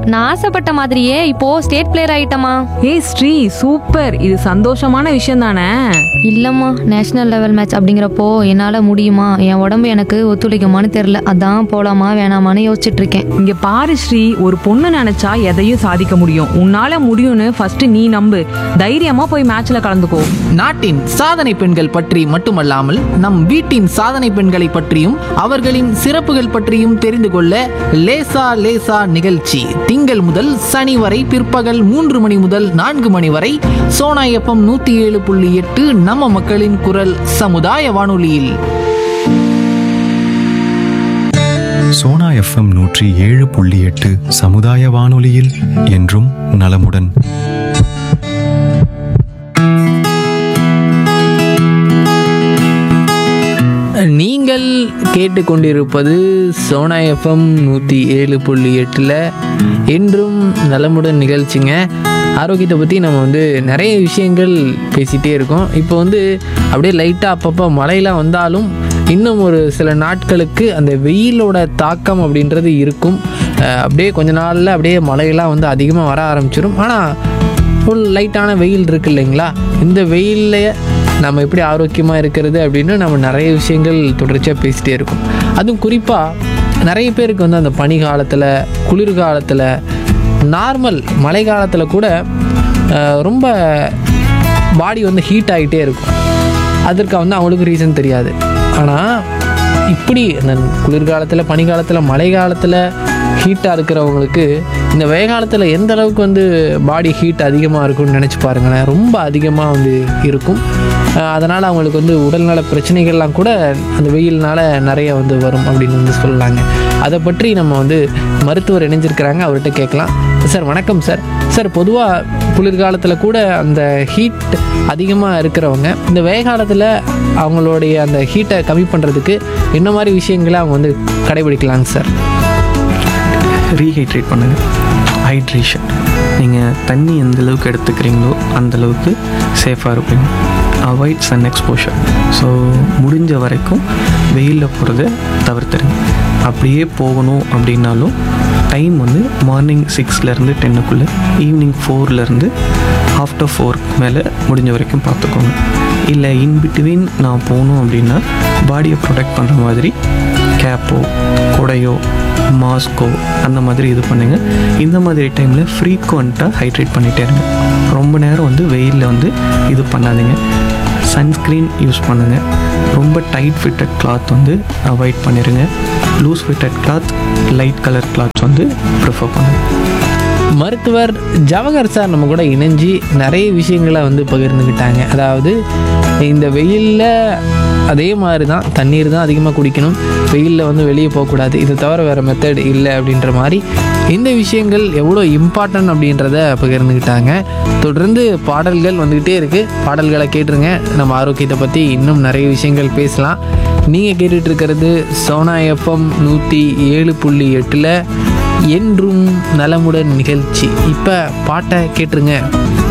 நான் ஆசைப்பட்ட மாதிரியே இப்போ ஸ்டேட் பிளேயர் ஆயிட்டமா ஏய் ஸ்ரீ சூப்பர் இது சந்தோஷமான விஷயம் தானே இல்லம்மா நேஷனல் லெவல் மேட்ச் அப்படிங்கிறப்போ என்னால முடியுமா என் உடம்பு எனக்கு ஒத்துழைக்குமான்னு தெரியல அதான் போலாமா வேணாமான்னு யோசிச்சுட்டு இருக்கேன் இங்க பாரு ஸ்ரீ ஒரு பொண்ணு நினைச்சா எதையும் சாதிக்க முடியும் உன்னால முடியும்னு ஃபர்ஸ்ட் நீ நம்பு தைரியமா போய் மேட்ச்ல கலந்துக்கோ நாட்டின் சாதனை பெண்கள் பற்றி மட்டுமல்லாமல் நம் வீட்டின் சாதனை பெண்களை பற்றியும் அவர்களின் சிறப்புகள் பற்றியும் தெரிந்து கொள்ள லேசா லேசா நிகழ்ச்சி திங்கள் முதல் சனி வரை பிற்பகல் மூன்று மணி முதல் நான்கு மணி வரை சோனா எஃப்எம் நூத்தி ஏழு புள்ளி எட்டு நம்ம மக்களின் குரல் சமுதாய வானொலியில் சோனா எஃப்எம் நூற்றி ஏழு புள்ளி எட்டு சமுதாய வானொலியில் என்றும் நலமுடன் நீங்கள் கேட்டுக்கொண்டிருப்பது சோனா எஃப்எம் நூற்றி ஏழு புள்ளி எட்டில் என்றும் நலமுடன் நிகழ்ச்சிங்க ஆரோக்கியத்தை பற்றி நம்ம வந்து நிறைய விஷயங்கள் பேசிகிட்டே இருக்கோம் இப்போ வந்து அப்படியே லைட்டாக அப்பப்போ மழையெல்லாம் வந்தாலும் இன்னும் ஒரு சில நாட்களுக்கு அந்த வெயிலோட தாக்கம் அப்படின்றது இருக்கும் அஹ் அப்படியே கொஞ்ச நாளில் அப்படியே மழையெல்லாம் வந்து அதிகமாக வர ஆரம்பிச்சிடும் ஆனால் ஒரு லைட்டான வெயில் இருக்கு இல்லைங்களா இந்த வெயில்ல நம்ம எப்படி ஆரோக்கியமாக இருக்கிறது அப்படின்னு நம்ம நிறைய விஷயங்கள் தொடர்ச்சியாக பேசிட்டே இருக்கோம் அதுவும் குறிப்பாக நிறைய பேருக்கு வந்து அந்த பனி காலத்தில் குளிர்காலத்தில் நார்மல் மழை காலத்தில் கூட அஹ், ரொம்ப பாடி வந்து ஹீட் ஆகிட்டே இருக்கும் அதற்கு வந்து அவங்களுக்கு ரீசன் தெரியாது ஆனால் இப்படி இந்த குளிர்காலத்தில் பனிக்காலத்தில் மழை காலத்தில் ஹீட்டாக இருக்கிறவங்களுக்கு இந்த வெயில் காலத்தில் எந்த அளவுக்கு வந்து பாடி ஹீட் அதிகமாக இருக்கும்னு நினச்சி பாருங்களேன் ரொம்ப அதிகமாக வந்து இருக்கும் அதனால் அவங்களுக்கு வந்து உடல்நல பிரச்சனைகள்லாம் கூட அந்த வெயில்னால நிறைய வந்து வரும் அப்படின்னு வந்து சொல்லலாங்க அதை பற்றி நம்ம வந்து மருத்துவர் இணைஞ்சிருக்கிறாங்க அவர்கிட்ட கேட்கலாம் சார் வணக்கம் சார் சார் பொதுவாக குளிர்காலத்தில் கூட அந்த ஹீட் அதிகமாக இருக்கிறவங்க இந்த வெயில் காலத்தில் அவங்களுடைய அந்த ஹீட்டை கம்மி பண்ணுறதுக்கு என்ன மாதிரி விஷயங்களை அவங்க வந்து கடைபிடிக்கலாங்க சார் ரீஹைட்ரேட் பண்ணுங்கள் ஹைட்ரேஷன் நீங்கள் தண்ணி எந்த அளவுக்கு எடுத்துக்கிறீங்களோ அந்த அளவுக்கு சேஃபாக இருப்பீங்க அவாய்ட் சன் எக்ஸ்போஷர் ஸோ முடிஞ்ச வரைக்கும் வெயிலில் போகிறத தவிர்த்துருங்க அப்படியே போகணும் அப்படின்னாலும் டைம் வந்து மார்னிங் சிக்ஸ்லேருந்து டென்னுக்குள்ளே ஈவினிங் ஃபோர்லேருந்து ஆஃப்டர் ஃபோர் மேலே முடிஞ்ச வரைக்கும் பார்த்துக்கோங்க இல்லை இன் பிட்வீன் நான் போகணும் அப்படின்னா பாடியை ப்ரொடெக்ட் பண்ணுற மாதிரி கேப்போ கொடையோ மாஸ்கோ அந்த மாதிரி இது பண்ணுங்கள் இந்த மாதிரி டைமில் ஃப்ரீக்வெண்ட்டாக ஹைட்ரேட் பண்ணிகிட்டே இருங்க ரொம்ப நேரம் வந்து வெயிலில் வந்து இது பண்ணாதீங்க சன்ஸ்க்ரீன் யூஸ் பண்ணுங்கள் ரொம்ப டைட் ஃபிட்டட் கிளாத் வந்து அவாய்ட் பண்ணிடுங்க loose fitted cloth light colour clothes வந்து ப்ரிஃபர் பண்ணுங்கள் மருத்துவர் ஜவஹர் சார் நம்ம கூட இணைஞ்சு நிறைய விஷயங்களை வந்து பகிர்ந்துக்கிட்டாங்க அதாவது இந்த வெயிலில் அதே மாதிரி தான் தண்ணீர் தான் அதிகமாக குடிக்கணும் வெயிலில் வந்து வெளியே போகக்கூடாது இது தவிர வேறு மெத்தட் இல்லை அப்படின்ற மாதிரி இந்த விஷயங்கள் எவ்வளோ இம்பார்ட்டன்ட் அப்படின்றத பகிர்ந்துக்கிட்டாங்க தொடர்ந்து பாடல்கள் வந்துக்கிட்டே இருக்குது பாடல்களை கேட்டுருங்க நம்ம ஆரோக்கியத்தை பற்றி இன்னும் நிறைய விஷயங்கள் பேசலாம் நீங்கள் கேட்டுட்டு இருக்கிறது சோனா எஃப்எம் நூற்றி ஏழு புள்ளி எட்டில் என்றும் நலமுடன் நிகழ்ச்சி இப்போ பாட்டை கேட்டுருங்க